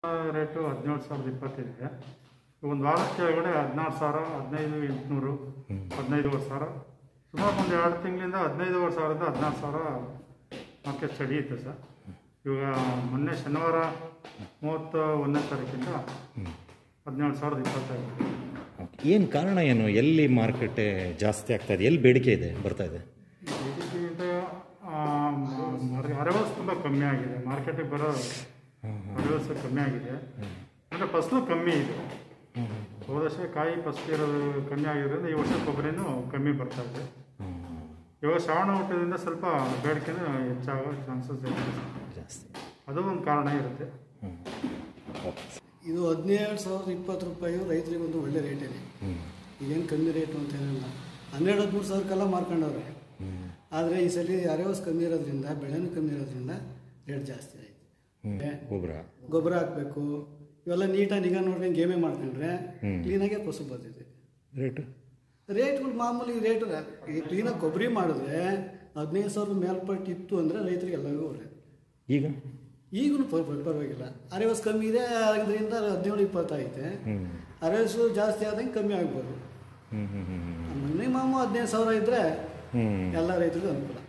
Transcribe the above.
Rate ಹದಿನೇಳು ಸಾವಿರದ ಇಪ್ಪತ್ತಿದೆ ಒಂದು ವಾರದ ಕೆಳಗಡೆ ಹದಿನಾರು ಸಾವಿರ ಹದಿನೈದು ಎಂಟುನೂರು ಹದಿನೈದುವರೆ ಸಾವಿರ ಸುಮಾರು ಒಂದು ಎರಡು ತಿಂಗಳಿಂದ ಹದಿನೈದುವರೆ ಸಾವಿರದಿಂದ ಹದಿನಾರು ಸಾವಿರ ಮಾರ್ಕೆಟ್ ಸ್ಟಡಿ ಇತ್ತು ಸರ್ ಇವಾಗ ಮೊನ್ನೆ ಶನಿವಾರ ಮೂವತ್ತ ಒಂದನೇ ತಾರೀಕಿಂದ ಹದಿನೇಳು ಸಾವಿರದ ಇಪ್ಪತ್ತೈದು ಏನು ಕಾರಣ ಏನು ಎಲ್ಲಿ ಮಾರ್ಕೆಟ್ ಜಾಸ್ತಿ ಆಗ್ತಾ ಇದೆ ಎಲ್ಲಿ ಬೇಡಿಕೆ ಇದೆ ಬರ್ತಾ ಇದೆ ಬೇಡಿಕೆಗಿಂತ ಅರವಸ್ ತುಂಬ ಕಮ್ಮಿ ಆಗಿದೆ ಮಾರ್ಕೆಟಿಗೆ ಬರೋ ಅರವಸ್ ಕಮ್ಮಿ ಆಗಿದೆ ಅಂದರೆ ಫಸಲು ಕಮ್ಮಿ ಇದೆ ಹೋದ ವರ್ಷ ಕಾಯಿ ಫಸ್ಟ್ ಇರೋದು ಕಮ್ಮಿ ಆಗಿರೋದ್ರಿಂದ ಈ ವರ್ಷ ಕೊಬ್ಬರಿನೂ ಕಮ್ಮಿ ಬರ್ತಾ ಇದೆ ಇವಾಗ ಶ್ರಾವಣ ಹುಟ್ಟೋದ್ರಿಂದ ಸ್ವಲ್ಪ ಬೇಡಿಕೆನೂ ಹೆಚ್ಚಾಗೋ ಚಾನ್ಸಸ್ ಇದೆ ಜಾಸ್ತಿ ಅದು ಒಂದು ಕಾರಣ ಇರುತ್ತೆ ಓಕೆ ಇದು ಹದಿನೇಳು ಸಾವಿರದ ಇಪ್ಪತ್ತು ರೂಪಾಯಿ ರೈತರಿಗೆ ಒಂದು ಒಳ್ಳೆ ರೇಟ್ ಇದೆ ಈಗೇನು ಕಮ್ಮಿ ರೇಟು ಅಂತ ಏನಿಲ್ಲ ಹನ್ನೆರಡು ಹದಿಮೂರು ಸಾವಿರಕ್ಕೆಲ್ಲ ಮಾರ್ಕೊಂಡವ್ರೆ ಆದರೆ ಈ ಸಲ ಅರೆವಸ್ ಕಮ್ಮಿ ಇರೋದ್ರಿಂದ ಬೆಳೆನೂ ಕಮ್ಮಿ ಇರೋದ್ರಿಂದ ರೇಟ್ ಜಾಸ್ತಿ ಆಯಿತು ಗೊಬ್ಬರ ಗೊಬ್ಬರ ಹಾಕಬೇಕು ಇವೆಲ್ಲ ನೀಟಾಗಿ ನಿಗಾ ನೋಡ್ಕೊಂಡು ಗೇಮೇ ಮಾಡ್ಕೊಂಡ್ರೆ ಹ್ಮ್. ಕ್ಲೀನಾಗೆ ಫಸಲು ಬರ್ತಿದೆ ರೇಟು ರೇಟ್ಗಳು ಮಾಮೂಲಿ ರೇಟ್ ಈ ಕ್ಲೀನಾಗಿ ಕೊಬ್ಬರಿ ಮಾಡಿದ್ರೆ ಹದಿನೈದು ಸಾವಿರದ ಮೇಲ್ಪಟ್ಟು ಇತ್ತು ಅಂದರೆ ರೈತರಿಗೆ ಎಲ್ಲರಿಗೂ ಒಳ್ಳೆಯದು ಈಗ ಈಗಲೂ ಪರವಾಗಿಲ್ಲ ಅರೆವಸ್ ಕಮ್ಮಿ ಇದೆ ಅದರಿಂದ ಹದಿನೇಳು ಇಪ್ಪತ್ತು ಐತೆ ಹ್ಞೂ ಅರೆವಸು ಜಾಸ್ತಿ ಆದಂಗೆ ಕಮ್ಮಿ ಆಗ್ಬೋದು ಹ್ಞೂ ಹ್ಞೂ ಹ್ಞೂ ಮಿನಿಮಮ್ ಹದಿನೈದು ಸಾವಿರ ಇದ್ದರೆ ಹ್ಞೂ ಎಲ್ಲ ರೈತರಿಗೂ ಅನುಕೂಲ